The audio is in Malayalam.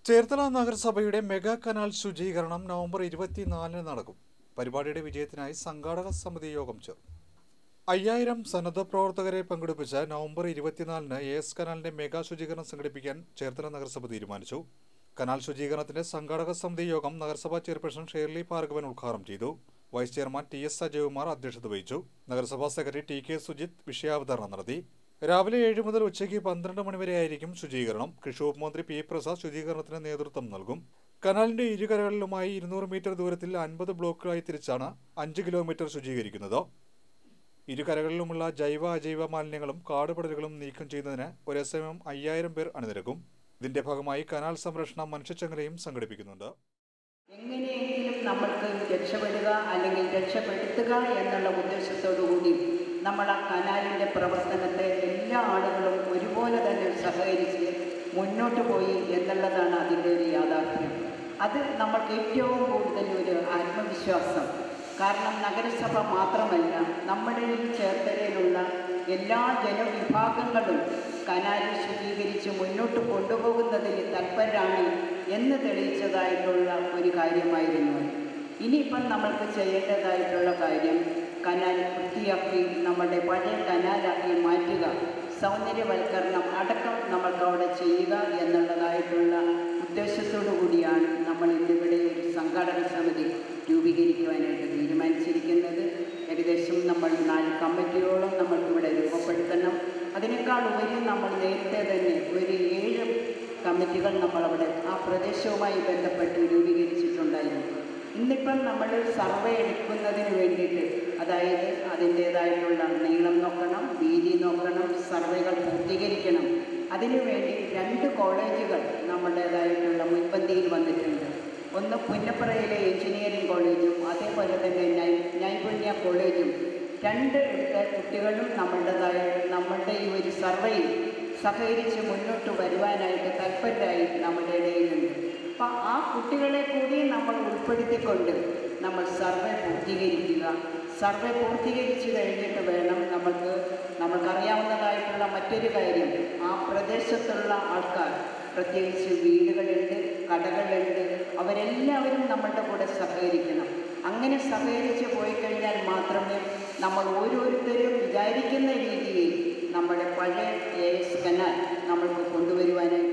ചേർത്തല നഗരസഭയുടെ മെഗാ കനാൽ ശുചീകരണം നവംബർ ഇരുപത്തിനാലിന് നടക്കും പരിപാടിയുടെ വിജയത്തിനായി സംഘാടക സമിതി യോഗം ചേർന്നു അയ്യായിരം സന്നദ്ധ പ്രവർത്തകരെ പങ്കെടുപ്പിച്ച് നവംബർ ഇരുപത്തിനാലിന് എ എസ് കനാലിന്റെ മെഗാ ശുചീകരണം സംഘടിപ്പിക്കാൻ ചേർത്തല നഗരസഭ തീരുമാനിച്ചു കനാൽ ശുചീകരണത്തിന്റെ സംഘാടക സമിതി യോഗം നഗരസഭാ ചെയർപേഴ്സൺ ഷേർലി ഭാർഗവൻ ഉദ്ഘാടനം ചെയ്തു vice chairman T S Ajayakumar അധ്യക്ഷത വഹിച്ചു നഗരസഭാ സെക്രട്ടറി ടി കെ സുജിത് വിഷയാവതരണം നടത്തി രാവിലെ ഏഴ് മുതൽ ഉച്ചയ്ക്ക് പന്ത്രണ്ട് മണിവരെയായിരിക്കും ശുചീകരണം കൃഷി വകുപ്പ് മന്ത്രി പി പ്രസാദ് ശുചീകരണത്തിന് നേതൃത്വം നൽകും കനാലിന്റെ ഇരുകരകളിലുമായി ഇരുന്നൂറ് മീറ്റർ ദൂരത്തിൽ അൻപത് ബ്ലോക്കുകളായി തിരിച്ചാണ് അഞ്ച് കിലോമീറ്റർ ശുചീകരിക്കുന്നത് ഇരുകരകളിലുമുള്ള ജൈവ അജൈവ മാലിന്യങ്ങളും കാടുപടലുകളും നീക്കം ചെയ്യുന്നതിന് ഒരേ സമയം അയ്യായിരം പേർ അണിനിരക്കും ഇതിന്റെ ഭാഗമായി കനാൽ സംരക്ഷണ മനുഷ്യച്ചങ്ങലയും സംഘടിപ്പിക്കുന്നുണ്ട് എങ്ങനെയെങ്കിലും നമ്മൾക്ക് രക്ഷപ്പെടുക അല്ലെങ്കിൽ രക്ഷപ്പെടുത്തുക എന്നുള്ള ഉദ്ദേശത്തോടു കൂടി നമ്മൾ ആ കനാലിൻ്റെ പ്രവർത്തനത്തെ എല്ലാ ആളുകളും ഒരുപോലെ തന്നെ സഹകരിച്ച് മുന്നോട്ട് പോയി എന്നുള്ളതാണ് അതിൻ്റെ ഒരു യാഥാർത്ഥ്യം അത് നമ്മൾക്ക് ഏറ്റവും കൂടുതൽ ഒരു ആത്മവിശ്വാസം കാരണം നഗരസഭ മാത്രമല്ല നമ്മുടെ ഈ ചേർത്തലയിലുള്ള എല്ലാ ജനവിഭാഗങ്ങളും കനാൽ ശുചീകരിച്ച് മുന്നോട്ട് കൊണ്ടുപോകുന്നതിൽ തൽപരരാണ് എന്ന് തെളിയിച്ചതായിട്ടുള്ള ഒരു കാര്യമായിരുന്നു ഇനിയിപ്പം നമ്മൾക്ക് ചെയ്യേണ്ടതായിട്ടുള്ള കാര്യം കനാൽ വൃത്തിയാക്കി നമ്മുടെ പഴയ കനാലാക്കി മാറ്റുക സൗന്ദര്യവൽക്കരണം അടക്കം നമ്മൾക്ക് അവിടെ ചെയ്യുക എന്നുള്ളതായിട്ടുള്ള ഉദ്ദേശത്തോടു കൂടിയാണ് നമ്മൾ ഇന്നിവിടെ ഒരു സംഘാടക സമിതി രൂപീകരിക്കുവാനായിട്ട് തീരുമാനിച്ചിരിക്കുന്നത് ഏകദേശം നമ്മൾ നാല് കമ്മിറ്റിയോളം നമ്മൾക്കിവിടെ രൂപപ്പെടുത്തണം അതിനേക്കാൾ ഉപരി നമ്മൾ നേരത്തെ തന്നെ ഒരു ഏഴ് കമ്മിറ്റികൾ നമ്മളവിടെ ആ പ്രദേശവുമായി ബന്ധപ്പെട്ട് രൂപീകരിച്ചിട്ടുണ്ടായിരുന്നു ഇന്നിപ്പം നമ്മൾ സർവേ എടുക്കുന്നതിന് വേണ്ടിയിട്ട് അതായത് അതിൻ്റേതായിട്ടുള്ള നീളം നോക്കണം വീതി നോക്കണം സർവേകൾ പൂർത്തീകരിക്കണം അതിനുവേണ്ടി രണ്ട് കോളേജുകൾ നമ്മുടേതായിട്ടുള്ള മുൻപന്തിയിൽ വന്നിട്ടുണ്ട് ഒന്ന് പുന്നപ്പുറയിലെ എഞ്ചിനീയറിംഗ് കോളേജും അതേപോലെ തന്നെ നൈ നൈപുണ്യ കോളേജും രണ്ട് ഇടത്തെ കുട്ടികളും നമ്മളുടേതായ നമ്മളുടെ ഈ ഒരു സർവേയിൽ സഹകരിച്ച് മുന്നോട്ട് വരുവാനായിട്ട് തൽപരരായി നമ്മുടെ ഇടയിലുണ്ട് അപ്പം ആ കുട്ടികളെ കൂടി നമ്മൾ ഉൾപ്പെടുത്തിക്കൊണ്ട് നമ്മൾ സർവേ പൂർത്തീകരിക്കുക സർവേ പൂർത്തീകരിച്ച് കഴിഞ്ഞിട്ട് വേണം നമുക്ക് നമുക്കറിയാവുന്നതായിട്ടുള്ള മറ്റൊരു കാര്യം ആ പ്രദേശത്തുള്ള ആൾക്കാർ പ്രത്യേകിച്ച് വീടുകളുണ്ട് കടകളുണ്ട് അവരെല്ലാവരും നമ്മളുടെ കൂടെ സഹകരിക്കണം അങ്ങനെ സഹകരിച്ച് പോയി കഴിഞ്ഞാൽ മാത്രമേ നമ്മൾ ഓരോരുത്തരും വിചാരിക്കുന്ന രീതിയിൽ നമ്മുടെ പഴയ എ എസ് കനാൽ നമ്മൾക്ക് കൊണ്ടുവരുവാനായിട്ട്